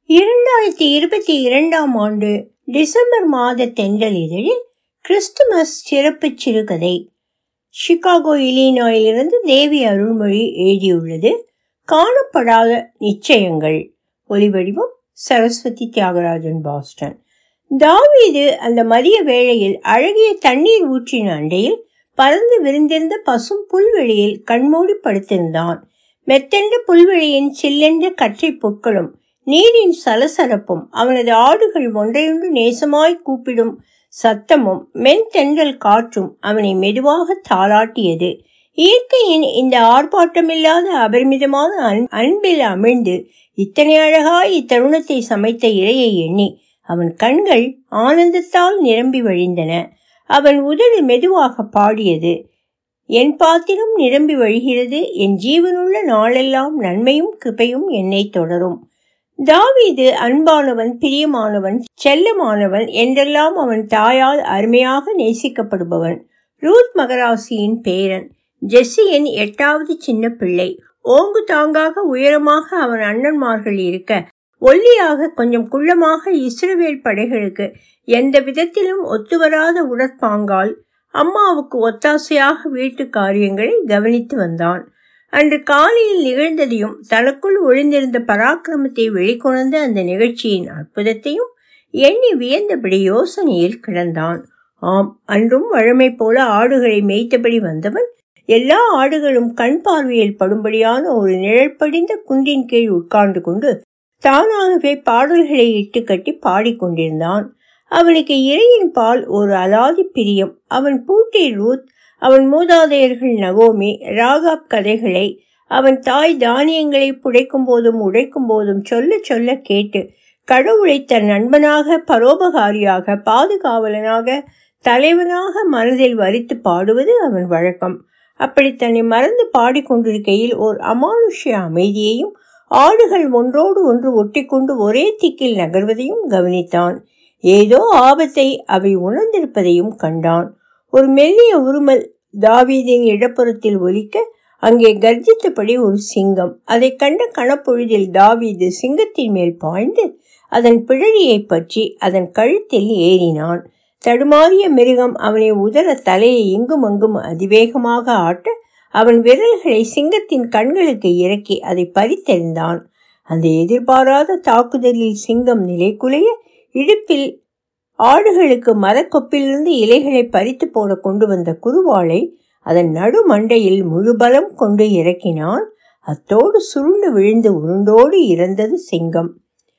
இரண்டாயிரத்தி இருபத்தி இரண்டாம் ஆண்டு டிசம்பர் மாத தென்றல் இதழில் கிறிஸ்துமஸ் சிறப்பு சிறுகதை சிகாகோ இலினாயிலிருந்து தேவி அருள்மொழி எழுதியுள்ளது காணப்படாத நிச்சயங்கள் ஒலிவடிவம் சரஸ்வதி தியாகராஜன் பாஸ்டன் தாவீது அந்த மதிய வேளையில் அழகிய தண்ணீர் ஊற்றின அண்டையில் பறந்து விரிந்திருந்த பசும் புல்வெளியில் கண்மூடி படுத்திருந்தான் மெத்தென்ற புல்வெளியின் சில்லென்ற கற்றை புற்களும் நீரின் சலசலப்பும் அவனது ஆடுகள் ஒன்றையொன்று நேசமாய் கூப்பிடும் சத்தமும் மென் தென்றல் காற்றும் அவனை மெதுவாக தாளாட்டியது இயற்கையின் இந்த ஆர்ப்பாட்டமில்லாத அபரிமிதமான அன்பில் அமிழ்ந்து இத்தனை அழகாய் இத்தருணத்தை சமைத்த இரையை எண்ணி அவன் கண்கள் ஆனந்தத்தால் நிரம்பி வழிந்தன அவன் உதடு மெதுவாக பாடியது என் பாத்திரம் நிரம்பி வழிகிறது என் ஜீவனுள்ள நாளெல்லாம் நன்மையும் கிருபையும் என்னை தொடரும் தாவீது அன்பானவன் பிரியமானவன் செல்லமானவன் என்றெல்லாம் அவன் தாயால் அருமையாக நேசிக்கப்படுபவன் ரூத் மகராசியின் பேரன் ஜெஸ்ஸியின் எட்டாவது சின்ன பிள்ளை ஓங்கு தாங்காக உயரமாக அவன் அண்ணன்மார்கள் இருக்க ஒல்லியாக கொஞ்சம் குள்ளமாக இஸ்ரவேல் படைகளுக்கு எந்த விதத்திலும் ஒத்துவராத உடற்பாங்கால் அம்மாவுக்கு ஒத்தாசையாக வீட்டு காரியங்களை கவனித்து வந்தான் அன்று காலையில் நிகழ்ந்ததையும் தனக்குள் ஒளிந்திருந்த பராக்கிரமத்தை வெளிக்கொணர்ந்த அந்த நிகழ்ச்சியின் அற்புதத்தையும் எண்ணி வியந்தபடி யோசனையில் கிடந்தான் ஆம் அன்றும் வழமை போல ஆடுகளை மேய்த்தபடி வந்தவன் எல்லா ஆடுகளும் கண் பார்வையில் படும்படியான ஒரு நிழல் படிந்த குன்றின் கீழ் உட்கார்ந்து கொண்டு தானாகவே பாடல்களை இட்டு கட்டி பாடிக்கொண்டிருந்தான் அவனுக்கு இறையின் பால் ஒரு அலாதி பிரியம் அவன் பூட்டி ரூத் அவன் மூதாதையர்கள் நகோமி ராகாப் கதைகளை அவன் தாய் தானியங்களை புடைக்கும் போதும் உடைக்கும் போதும் சொல்ல சொல்ல கேட்டு கடவுளை தன் நண்பனாக பரோபகாரியாக பாதுகாவலனாக தலைவனாக மனதில் வரித்து பாடுவது அவன் வழக்கம் அப்படி தன்னை மறந்து பாடிக்கொண்டிருக்கையில் ஓர் அமானுஷ்ய அமைதியையும் ஆடுகள் ஒன்றோடு ஒன்று ஒட்டிக்கொண்டு ஒரே திக்கில் நகர்வதையும் கவனித்தான் ஏதோ ஆபத்தை அவை உணர்ந்திருப்பதையும் கண்டான் ஒரு மெல்லிய உருமல் தாவீதின் இடப்புறத்தில் ஒலிக்க அங்கே கர்ஜித்தபடி ஒரு சிங்கம் அதை கண்ட கணப்பொழுதில் தாவீது சிங்கத்தின் மேல் பாய்ந்து அதன் பிழறியை பற்றி அதன் கழுத்தில் ஏறினான் தடுமாறிய மிருகம் அவனை உதர தலையை இங்கும் அங்கும் அதிவேகமாக ஆட்ட அவன் விரல்களை சிங்கத்தின் கண்களுக்கு இறக்கி அதை பறித்தெறிந்தான் அந்த எதிர்பாராத தாக்குதலில் சிங்கம் நிலைக்குலைய இடுப்பில் ஆடுகளுக்கு மரக்கொப்பிலிருந்து இலைகளை பறித்து போட கொண்டு வந்த குருவாளை அதன் நடு மண்டையில் முழு பலம் கொண்டு இறக்கினான் அத்தோடு சுருண்டு விழுந்து உருண்டோடு இறந்தது சிங்கம்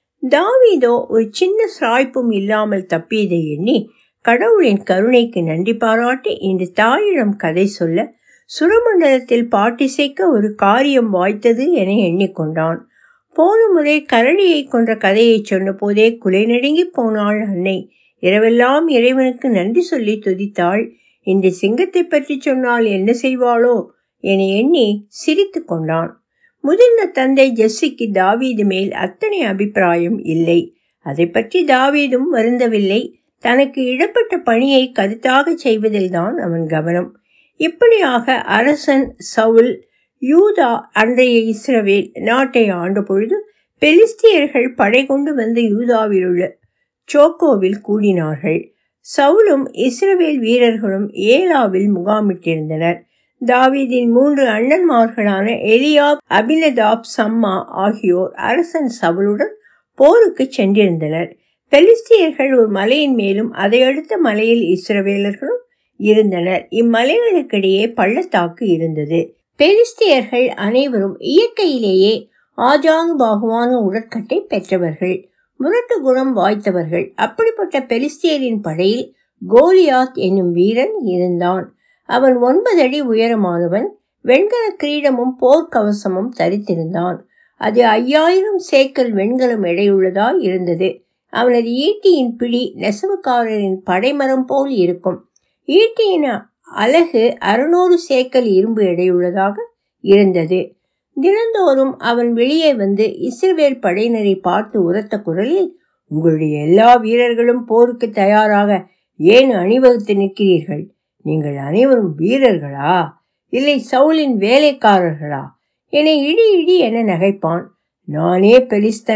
தாவீதோ ஒரு சின்ன சாய்ப்பும் இல்லாமல் தப்பியதை எண்ணி கடவுளின் கருணைக்கு நன்றி பாராட்டி இன்று தாயிடம் கதை சொல்ல சுரமண்டலத்தில் பாட்டிசைக்க ஒரு காரியம் வாய்த்தது என எண்ணிக்கொண்டான் போன முறை கரடியை கொன்ற கதையை சொன்ன போதே குலை நடுங்கி போனாள் அன்னை இரவெல்லாம் இறைவனுக்கு நன்றி சொல்லி துதித்தாள் இன்று சிங்கத்தை பற்றி சொன்னால் என்ன செய்வாளோ என எண்ணி சிரித்து கொண்டான் முதிர்ந்த தந்தை ஜெஸ்ஸிக்கு தாவீது மேல் அத்தனை அபிப்பிராயம் இல்லை அதை பற்றி தாவீதும் வருந்தவில்லை தனக்கு இடப்பட்ட பணியை கருத்தாக செய்வதில்தான் அவன் கவனம் இப்படியாக அரசன் சவுல் யூதா அன்றைய இஸ்ரவேல் நாட்டை ஆண்ட பொழுது பெலிஸ்தியர்கள் படை கொண்டு வந்து யூதாவில் உள்ள சோக்கோவில் கூடினார்கள் சவுலும் இஸ்ரவேல் வீரர்களும் ஏலாவில் முகாமிட்டிருந்தனர் தாவீதின் மூன்று அண்ணன்மார்களான எலியாப் அபினதாப் சம்மா ஆகியோர் அரசன் சவுலுடன் போருக்கு சென்றிருந்தனர் பெலிஸ்தியர்கள் ஒரு மலையின் மேலும் அதை அடுத்த மலையில் இஸ்ரவேலர்களும் இருந்தனர் இம்மலைகளுக்கிடையே பள்ளத்தாக்கு இருந்தது பெலிஸ்தியர்கள் அனைவரும் இயற்கையிலேயே ஆஜானுபாகுவான உடற்கட்டை பெற்றவர்கள் முரட்டு குணம் வாய்த்தவர்கள் அப்படிப்பட்ட பெலிஸ்தியரின் படையில் கோலியாத் என்னும் வீரன் இருந்தான் அவன் ஒன்பது அடி உயரமானவன் வெண்கல கிரீடமும் போர்க்கவசமும் தரித்திருந்தான் அது ஐயாயிரம் சேக்கல் வெண்கலம் எடையுள்ளதாய் இருந்தது அவனது ஈட்டியின் பிடி நெசவுக்காரரின் படைமரம் போல் இருக்கும் ஈட்டியின் அலகு அறுநூறு சேக்கல் இரும்பு எடையுள்ளதாக இருந்தது தினந்தோறும் அவன் வெளியே வந்து இஸ்ரவேல் படையினரை பார்த்து உரத்த குரலில் உங்களுடைய எல்லா வீரர்களும் போருக்கு தயாராக ஏன் அணிவகுத்து நிற்கிறீர்கள் நீங்கள் அனைவரும் வீரர்களா இல்லை சவுலின் வேலைக்காரர்களா என்னை இடி இடி என நகைப்பான் நானே பெலிஸ்தன்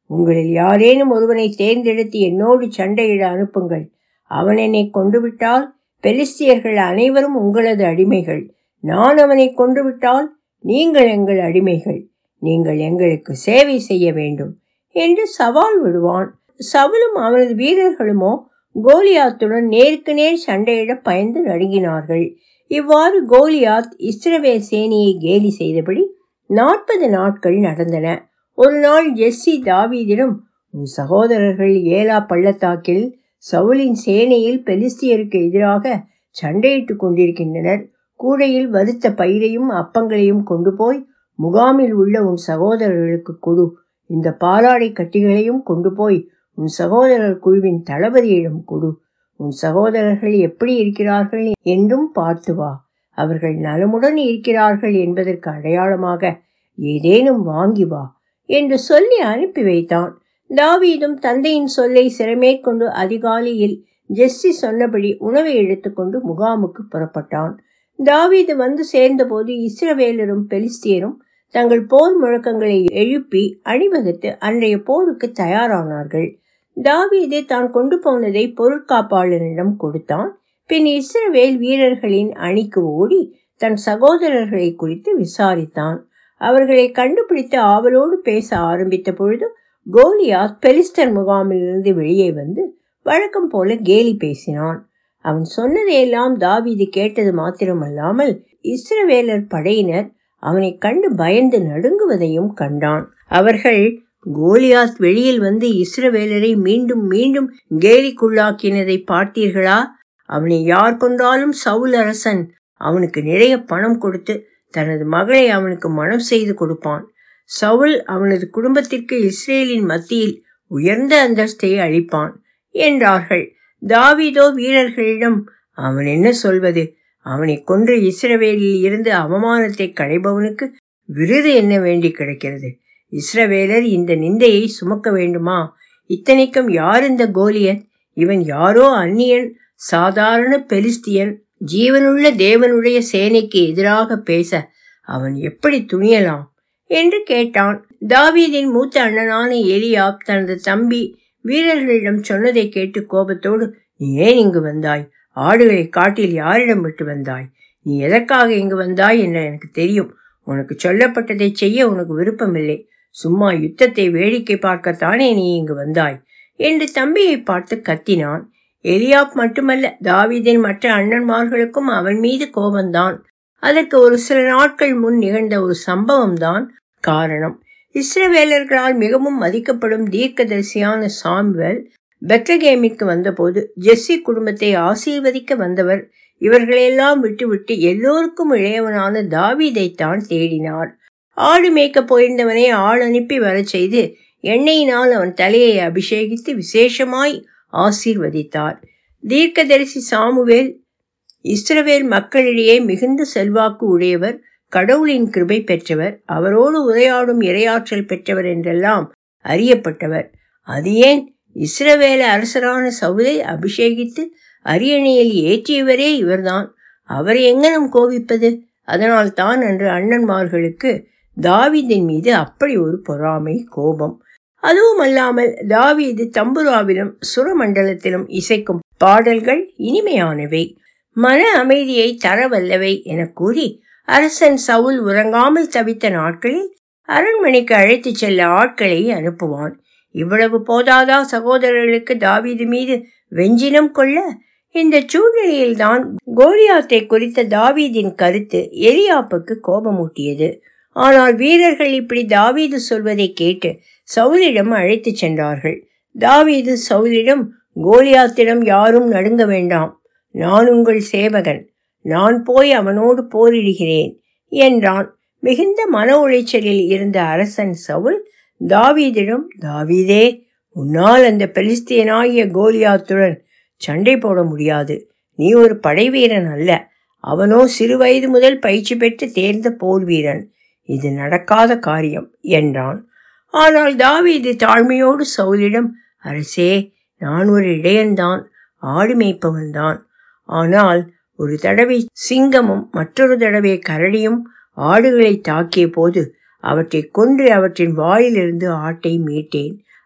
உங்களில் யாரேனும் ஒருவனை தேர்ந்தெடுத்து என்னோடு சண்டையிட அனுப்புங்கள் அவன் என்னை கொண்டுவிட்டால் பெலிஸ்தியர்கள் அனைவரும் உங்களது அடிமைகள் நான் அவனை கொன்றுவிட்டால் நீங்கள் எங்கள் அடிமைகள் நீங்கள் எங்களுக்கு சேவை செய்ய வேண்டும் என்று சவால் விடுவான் சவுலும் அவனது வீரர்களுமோ கோலியாத்துடன் நேருக்கு நேர் சண்டையிட பயந்து நடுங்கினார்கள் இவ்வாறு கோலியாத் இஸ்ரவேல் சேனையை கேலி செய்தபடி நாற்பது நாட்கள் நடந்தன ஒரு நாள் ஜெஸ்ஸி தாவீதிடம் உன் சகோதரர்கள் ஏலா பள்ளத்தாக்கில் சவுலின் சேனையில் பெலிஸ்தியருக்கு எதிராக சண்டையிட்டுக் கொண்டிருக்கின்றனர் கூடையில் வறுத்த பயிரையும் அப்பங்களையும் கொண்டு போய் முகாமில் உள்ள உன் சகோதரர்களுக்கு கொடு இந்த பாலாடை கட்டிகளையும் கொண்டு போய் உன் சகோதரர் குழுவின் தளபதியிடம் கொடு உன் சகோதரர்கள் எப்படி இருக்கிறார்கள் என்றும் பார்த்து வா அவர்கள் நலமுடன் இருக்கிறார்கள் என்பதற்கு அடையாளமாக ஏதேனும் வாங்கி வா என்று சொல்லி அனுப்பி வைத்தான் தாவீதும் தந்தையின் சொல்லை சிறமேற்கொண்டு அதிகாலையில் ஜெஸ்ஸி சொன்னபடி உணவை எடுத்துக்கொண்டு முகாமுக்கு புறப்பட்டான் தாவீது வந்து சேர்ந்தபோது இஸ்ரவேலரும் பெலிஸ்தியரும் தங்கள் போர் முழக்கங்களை எழுப்பி அணிவகுத்து அன்றைய போருக்கு தயாரானார்கள் தாவீது தான் கொண்டு போனதை பொருட்காப்பாளரிடம் கொடுத்தான் பின் இஸ்ரவேல் வீரர்களின் அணிக்கு ஓடி தன் சகோதரர்களை குறித்து விசாரித்தான் அவர்களை கண்டுபிடித்து ஆவலோடு பேச ஆரம்பித்த பொழுது கோலியாத் பெலிஸ்டர் முகாமிலிருந்து வெளியே வந்து வழக்கம் போல கேலி பேசினான் அவன் சொன்னதையெல்லாம் தாவீது கேட்டது மாத்திரமல்லாமல் இஸ்ரவேலர் படையினர் அவனை கண்டு பயந்து நடுங்குவதையும் கண்டான் அவர்கள் கோலியாத் வெளியில் வந்து இஸ்ரவேலரை மீண்டும் மீண்டும் கேலிக்குள்ளாக்கினதை பார்த்தீர்களா அவனை யார் கொன்றாலும் சவுல் அரசன் அவனுக்கு நிறைய பணம் கொடுத்து தனது மகளை அவனுக்கு மனம் செய்து கொடுப்பான் சவுல் அவனது குடும்பத்திற்கு இஸ்ரேலின் மத்தியில் உயர்ந்த அந்தஸ்தை அளிப்பான் என்றார்கள் தாவீதோ வீரர்களிடம் அவன் என்ன சொல்வது அவனை கொன்று இஸ்ரவேலில் இருந்து அவமானத்தை களைபவனுக்கு விருது என்ன வேண்டி கிடைக்கிறது இஸ்ரவேலர் இந்த நிந்தையை சுமக்க வேண்டுமா இத்தனைக்கும் யார் இந்த கோலியன் இவன் யாரோ அந்நியன் சாதாரண பெலிஸ்தியன் ஜீவனுள்ள தேவனுடைய சேனைக்கு எதிராக பேச அவன் எப்படி துணியலாம் என்று கேட்டான் தாவீதின் மூத்த அண்ணனான எலியாப் தனது தம்பி வீரர்களிடம் சொன்னதை கேட்டு கோபத்தோடு நீ ஏன் இங்கு வந்தாய் ஆடுகளை காட்டில் யாரிடம் விட்டு வந்தாய் நீ எதற்காக இங்கு வந்தாய் என்று எனக்கு தெரியும் உனக்கு சொல்லப்பட்டதை செய்ய உனக்கு விருப்பமில்லை சும்மா யுத்தத்தை வேடிக்கை பார்க்கத்தானே நீ இங்கு வந்தாய் என்று தம்பியை பார்த்து கத்தினான் எலியாப் மட்டுமல்ல தாவீதின் மற்ற அண்ணன்மார்களுக்கும் அவன் மீது கோபம்தான் அதற்கு ஒரு சில நாட்கள் முன் நிகழ்ந்த ஒரு சம்பவம் தான் காரணம் இஸ்ரவேலர்களால் மிகவும் மதிக்கப்படும் தீர்க்கதரிசியான சாம்வெல் பெத்லகேமிற்கு வந்தபோது ஜெஸ்ஸி குடும்பத்தை ஆசீர்வதிக்க வந்தவர் இவர்களெல்லாம் விட்டுவிட்டு எல்லோருக்கும் இளையவனான தாவீதைத்தான் தேடினார் ஆடு மேய்க்க போயிருந்தவனை ஆள் அனுப்பி வரச் செய்து எண்ணெயினால் அவன் தலையை அபிஷேகித்து விசேஷமாய் ஆசீர்வதித்தார் தீர்க்கதரிசி சாமுவேல் இஸ்ரவேல் மக்களிடையே மிகுந்த செல்வாக்கு உடையவர் கடவுளின் கிருபை பெற்றவர் அவரோடு உரையாடும் இரையாற்றல் பெற்றவர் என்றெல்லாம் அறியப்பட்டவர் அது ஏன் இஸ்ரவேல அரசரான சவுலை அபிஷேகித்து அரியணையில் ஏற்றியவரே இவர்தான் அவர் எங்கனம் கோபிப்பது அதனால் தான் அன்று அண்ணன்மார்களுக்கு தாவீதின் மீது அப்படி ஒரு பொறாமை கோபம் அதுவும் அல்லாமல் தாவீது தம்புராவிலும் சுரமண்டலத்திலும் இசைக்கும் பாடல்கள் இனிமையானவை மன அமைதியை தரவல்லவை என கூறி அரசன் சவுல் உறங்காமல் தவித்த நாட்களில் அரண்மனைக்கு அழைத்துச் செல்ல ஆட்களை அனுப்புவான் இவ்வளவு போதாதா சகோதரர்களுக்கு தாவீது மீது வெஞ்சினம் கொள்ள இந்த சூழ்நிலையில்தான் கோலியாத்தை குறித்த தாவீதின் கருத்து எலியாப்புக்கு கோபமூட்டியது ஆனால் வீரர்கள் இப்படி தாவீது சொல்வதை கேட்டு சவுலிடம் அழைத்துச் சென்றார்கள் தாவீது சவுலிடம் கோலியாத்திடம் யாரும் நடுங்க வேண்டாம் நான் உங்கள் சேவகன் நான் போய் அவனோடு போரிடுகிறேன் என்றான் மிகுந்த மன உளைச்சலில் இருந்த அரசன் சவுல் தாவீதிடம் தாவீதே உன்னால் அந்த பெலிஸ்தியனாகிய கோலியாத்துடன் சண்டை போட முடியாது நீ ஒரு படை வீரன் அல்ல அவனோ சிறுவயது முதல் பயிற்சி பெற்று தேர்ந்த போர் வீரன் இது நடக்காத காரியம் என்றான் ஆனால் தாவீது தாழ்மையோடு சவுலிடம் அரசே நான் ஒரு இடையன்தான் ஆடு மேய்ப்பவன்தான் ஆனால் ஒரு தடவை சிங்கமும் மற்றொரு தடவை கரடியும் ஆடுகளை தாக்கிய போது அவற்றை கொன்று அவற்றின் வாயிலிருந்து ஆட்டை மீட்டேன்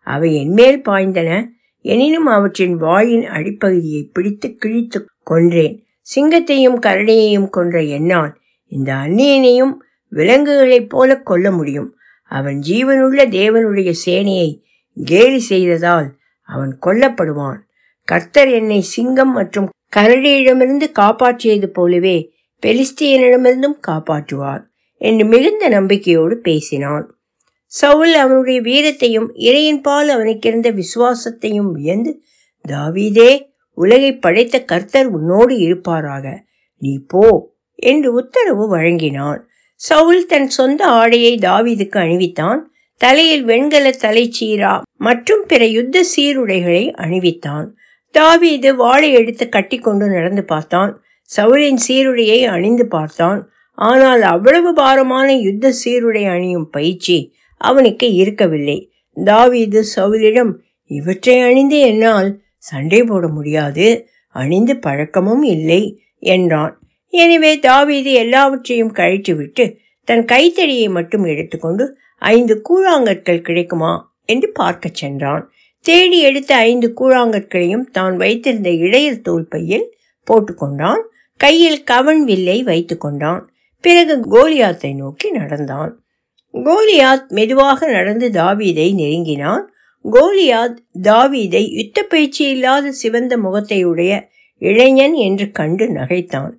அவை என்மேல் பாய்ந்தன எனினும் அவற்றின் வாயின் அடிப்பகுதியை பிடித்து கிழித்து கொன்றேன் சிங்கத்தையும் கரடியையும் கொன்ற என்னால் இந்த அந்நியனையும் விலங்குகளைப் போல கொல்ல முடியும் அவன் ஜீவனுள்ள தேவனுடைய சேனையை கேலி செய்ததால் அவன் கொல்லப்படுவான் கர்த்தர் என்னை சிங்கம் மற்றும் கரடியிடமிருந்து காப்பாற்றியது போலவே பெலிஸ்தியனிடமிருந்தும் காப்பாற்றுவார் என்று மிகுந்த நம்பிக்கையோடு பேசினான் சவுல் அவனுடைய வீரத்தையும் இறையின் பால் அவனுக்கிருந்த விசுவாசத்தையும் வியந்து தாவீதே உலகை படைத்த கர்த்தர் உன்னோடு இருப்பாராக நீ போ என்று உத்தரவு வழங்கினான் சவுல் தன் சொந்த ஆடையை தாவீதுக்கு அணிவித்தான் தலையில் வெண்கல தலைச்சீரா மற்றும் பிற யுத்த சீருடைகளை அணிவித்தான் தாவீது வாளை எடுத்து கட்டிக்கொண்டு நடந்து பார்த்தான் சவுலின் சீருடையை அணிந்து பார்த்தான் ஆனால் அவ்வளவு பாரமான யுத்த சீருடை அணியும் பயிற்சி அவனுக்கு இருக்கவில்லை தாவீது சவுலிடம் இவற்றை அணிந்து என்னால் சண்டை போட முடியாது அணிந்து பழக்கமும் இல்லை என்றான் எனவே தாவீது எல்லாவற்றையும் கழித்துவிட்டு தன் கைத்தடியை மட்டும் எடுத்துக்கொண்டு ஐந்து கூழாங்கற்கள் கிடைக்குமா என்று பார்க்கச் சென்றான் தேடி எடுத்த ஐந்து கூழாங்கற்களையும் தான் வைத்திருந்த இடையர் தோல் பையில் போட்டுக்கொண்டான் கையில் கவன் வில்லை வைத்து கொண்டான் பிறகு கோலியாத்தை நோக்கி நடந்தான் கோலியாத் மெதுவாக நடந்து தாவீதை நெருங்கினான் கோலியாத் தாவீதை யுத்த பயிற்சி இல்லாத சிவந்த முகத்தையுடைய இளைஞன் என்று கண்டு நகைத்தான்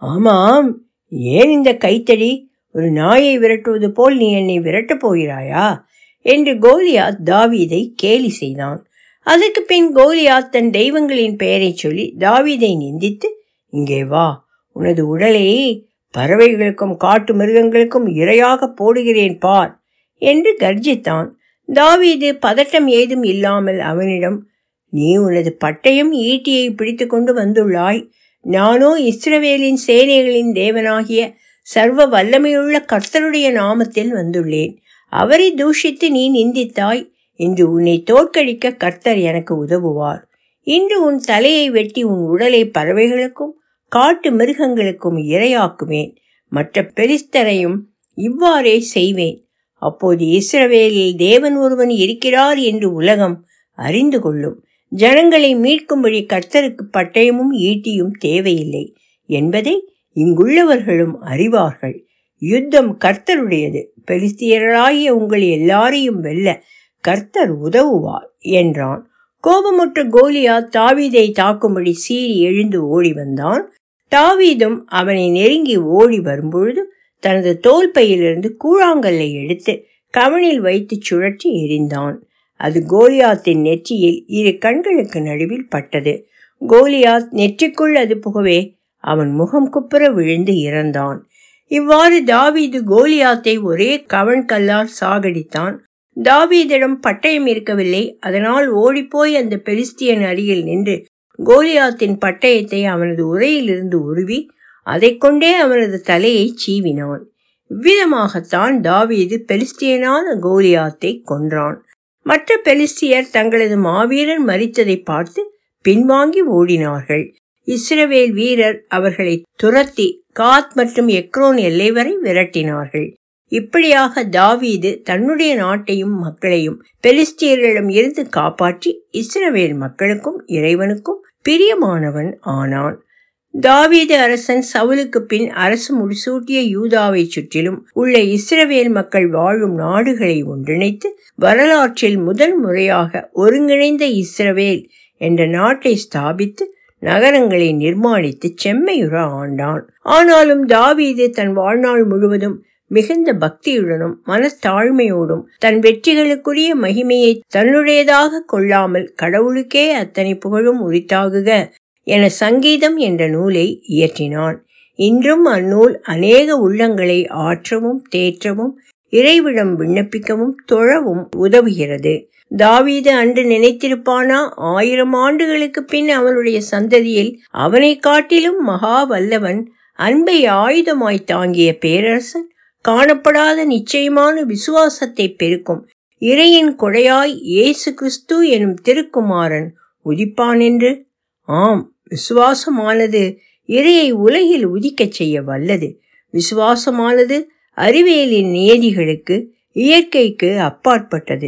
ஆமாம் ஏன் இந்த கைத்தடி ஒரு நாயை விரட்டுவது போல் நீ என்னை விரட்டப் போகிறாயா என்று கோலியாத் தாவீதை கேலி செய்தான் அதற்கு பின் கோலியாத் தன் தெய்வங்களின் பெயரை சொல்லி தாவீதை நிந்தித்து இங்கே வா உனது உடலை பறவைகளுக்கும் காட்டு மிருகங்களுக்கும் இரையாக போடுகிறேன் பார் என்று கர்ஜித்தான் தாவீது பதட்டம் ஏதும் இல்லாமல் அவனிடம் நீ உனது பட்டயம் ஈட்டியை பிடித்து கொண்டு வந்துள்ளாய் நானோ இஸ்ரவேலின் சேனைகளின் தேவனாகிய சர்வ வல்லமையுள்ள கர்த்தருடைய நாமத்தில் வந்துள்ளேன் அவரை தூஷித்து நீ நிந்தித்தாய் இன்று உன்னை தோற்கடிக்க கர்த்தர் எனக்கு உதவுவார் இன்று உன் தலையை வெட்டி உன் உடலை பறவைகளுக்கும் காட்டு மிருகங்களுக்கும் இரையாக்குவேன் மற்ற பெரிஸ்தரையும் இவ்வாறே செய்வேன் அப்போது இஸ்ரவேலில் தேவன் ஒருவன் இருக்கிறார் என்று உலகம் அறிந்து கொள்ளும் ஜனங்களை மீட்கும்படி கர்த்தருக்கு பட்டயமும் ஈட்டியும் தேவையில்லை என்பதை இங்குள்ளவர்களும் அறிவார்கள் யுத்தம் கர்த்தருடையது பெலிஸ்தியர்களாகிய உங்கள் எல்லாரையும் வெல்ல கர்த்தர் உதவுவார் என்றான் கோபமுற்ற கோலியா தாவீதை தாக்கும்படி சீறி எழுந்து ஓடி வந்தான் தாவீதும் அவனை நெருங்கி ஓடி வரும்பொழுது தனது தோல் பையிலிருந்து கூழாங்கல்லை எடுத்து கவனில் வைத்து சுழற்றி எரிந்தான் அது கோலியாத்தின் நெற்றியில் இரு கண்களுக்கு நடுவில் பட்டது கோலியாத் நெற்றிக்குள் அது புகவே அவன் முகம் குப்புற விழுந்து இறந்தான் இவ்வாறு தாவீது கோலியாத்தை ஒரே கவன் கல்லால் சாகடித்தான் தாவீதிடம் பட்டயம் இருக்கவில்லை அதனால் ஓடிப்போய் அந்த பெலிஸ்தியன் அருகில் நின்று கோலியாத்தின் பட்டயத்தை அவனது உரையிலிருந்து உருவி அதை கொண்டே அவனது தலையை சீவினான் இவ்விதமாகத்தான் தாவீது பெலிஸ்தியனான கோலியாத்தை கொன்றான் மற்ற பெலிஸ்தியர் தங்களது மாவீரன் மறித்ததை பார்த்து பின்வாங்கி ஓடினார்கள் இஸ்ரவேல் வீரர் அவர்களை துரத்தி காத் மற்றும் எக்ரோன் எல்லை வரை விரட்டினார்கள் இப்படியாக தாவீது தன்னுடைய நாட்டையும் மக்களையும் பெலிஸ்தியர்களிடம் இருந்து காப்பாற்றி இஸ்ரவேல் மக்களுக்கும் இறைவனுக்கும் பிரியமானவன் ஆனான் தாவீது அரசன் சவுலுக்கு பின் அரசு முடிசூட்டிய யூதாவை சுற்றிலும் உள்ள இஸ்ரவேல் மக்கள் வாழும் நாடுகளை ஒன்றிணைத்து வரலாற்றில் முதல் முறையாக ஒருங்கிணைந்த இஸ்ரவேல் என்ற நாட்டை ஸ்தாபித்து நகரங்களை நிர்மாணித்து செம்மையுற ஆண்டான் ஆனாலும் தாவீது தன் வாழ்நாள் முழுவதும் மிகுந்த பக்தியுடனும் மனத்தாழ்மையோடும் தன் வெற்றிகளுக்குரிய மகிமையை தன்னுடையதாக கொள்ளாமல் கடவுளுக்கே அத்தனை புகழும் உரித்தாகுக என சங்கீதம் என்ற நூலை இயற்றினான் இன்றும் அந்நூல் அநேக உள்ளங்களை ஆற்றவும் தேற்றவும் இறைவிடம் விண்ணப்பிக்கவும் தொழவும் உதவுகிறது தாவீது அன்று நினைத்திருப்பானா ஆயிரம் ஆண்டுகளுக்கு பின் அவனுடைய சந்ததியில் அவனை காட்டிலும் மகா வல்லவன் அன்பை ஆயுதமாய் தாங்கிய பேரரசன் காணப்படாத நிச்சயமான விசுவாசத்தை பெருக்கும் இறையின் கொடையாய் இயேசு கிறிஸ்து எனும் திருக்குமாரன் உதிப்பான் என்று ஆம் விசுவாசமானது இறையை உலகில் உதிக்கச் செய்ய வல்லது விசுவாசமானது அறிவியலின் நியதிகளுக்கு இயற்கைக்கு அப்பாற்பட்டது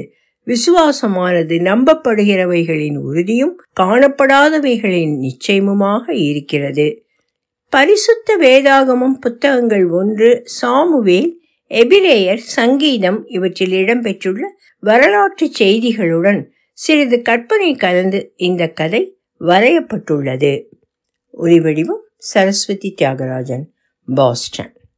விசுவாசமானது நம்பப்படுகிறவைகளின் உறுதியும் காணப்படாதவைகளின் நிச்சயமுமாக இருக்கிறது பரிசுத்த வேதாகமம் புத்தகங்கள் ஒன்று சாமுவேல் எபிரேயர் சங்கீதம் இவற்றில் இடம்பெற்றுள்ள வரலாற்று செய்திகளுடன் சிறிது கற்பனை கலந்து இந்த கதை வரையப்பட்டுள்ளது ஒலிவடிவம் சரஸ்வதி தியாகராஜன் பாஸ்டன்